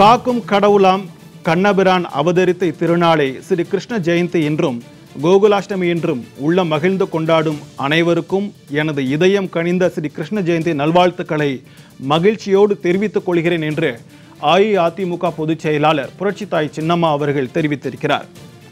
காக்கும் கடவுளாம் கண்ணபிரான் அவதரித்த இத்திருநாளை ஸ்ரீ கிருஷ்ண ஜெயந்தி என்றும் கோகுலாஷ்டமி என்றும் உள்ள மகிழ்ந்து கொண்டாடும் அனைவருக்கும் எனது இதயம் கனிந்த ஸ்ரீ கிருஷ்ண ஜெயந்தி நல்வாழ்த்துக்களை மகிழ்ச்சியோடு தெரிவித்துக் கொள்கிறேன் என்று அஇஅதிமுக பொதுச் செயலாளர் புரட்சித்தாய் சின்னம்மா அவர்கள் தெரிவித்திருக்கிறார்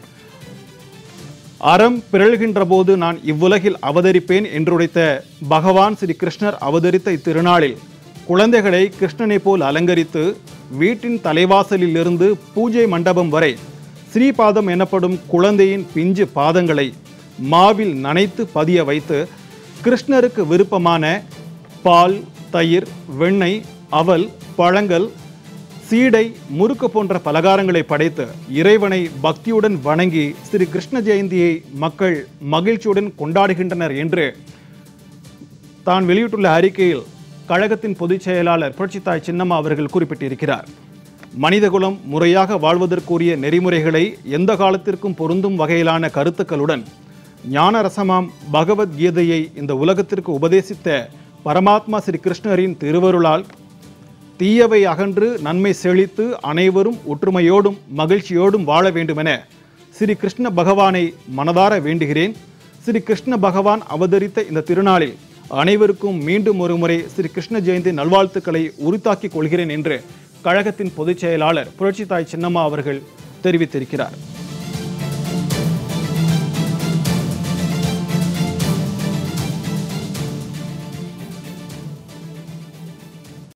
அறம் பிறழ்கின்ற போது நான் இவ்வுலகில் அவதரிப்பேன் என்றுரைத்த பகவான் ஸ்ரீ கிருஷ்ணர் அவதரித்த இத்திருநாளில் குழந்தைகளை கிருஷ்ணனைப் போல் அலங்கரித்து வீட்டின் தலைவாசலில் இருந்து பூஜை மண்டபம் வரை ஸ்ரீபாதம் எனப்படும் குழந்தையின் பிஞ்சு பாதங்களை மாவில் நனைத்து பதிய வைத்து கிருஷ்ணருக்கு விருப்பமான பால் தயிர் வெண்ணெய் அவல் பழங்கள் சீடை முறுக்கு போன்ற பலகாரங்களை படைத்து இறைவனை பக்தியுடன் வணங்கி ஸ்ரீ கிருஷ்ண ஜெயந்தியை மக்கள் மகிழ்ச்சியுடன் கொண்டாடுகின்றனர் என்று தான் வெளியிட்டுள்ள அறிக்கையில் கழகத்தின் பொதுச் செயலாளர் புரட்சித்தாய் சின்னம்மா அவர்கள் குறிப்பிட்டிருக்கிறார் மனிதகுலம் முறையாக வாழ்வதற்குரிய நெறிமுறைகளை எந்த காலத்திற்கும் பொருந்தும் வகையிலான கருத்துக்களுடன் ஞானரசமாம் பகவத்கீதையை இந்த உலகத்திற்கு உபதேசித்த பரமாத்மா ஸ்ரீ கிருஷ்ணரின் திருவருளால் தீயவை அகன்று நன்மை செழித்து அனைவரும் ஒற்றுமையோடும் மகிழ்ச்சியோடும் வாழ வேண்டுமென ஸ்ரீ கிருஷ்ண பகவானை மனதார வேண்டுகிறேன் ஸ்ரீ கிருஷ்ண பகவான் அவதரித்த இந்த திருநாளில் அனைவருக்கும் மீண்டும் ஒருமுறை ஸ்ரீ கிருஷ்ண ஜெயந்தி நல்வாழ்த்துக்களை உரித்தாக்கிக் கொள்கிறேன் என்று கழகத்தின் பொதுச் செயலாளர் புரட்சித்தாய் சின்னம்மா அவர்கள் தெரிவித்திருக்கிறார்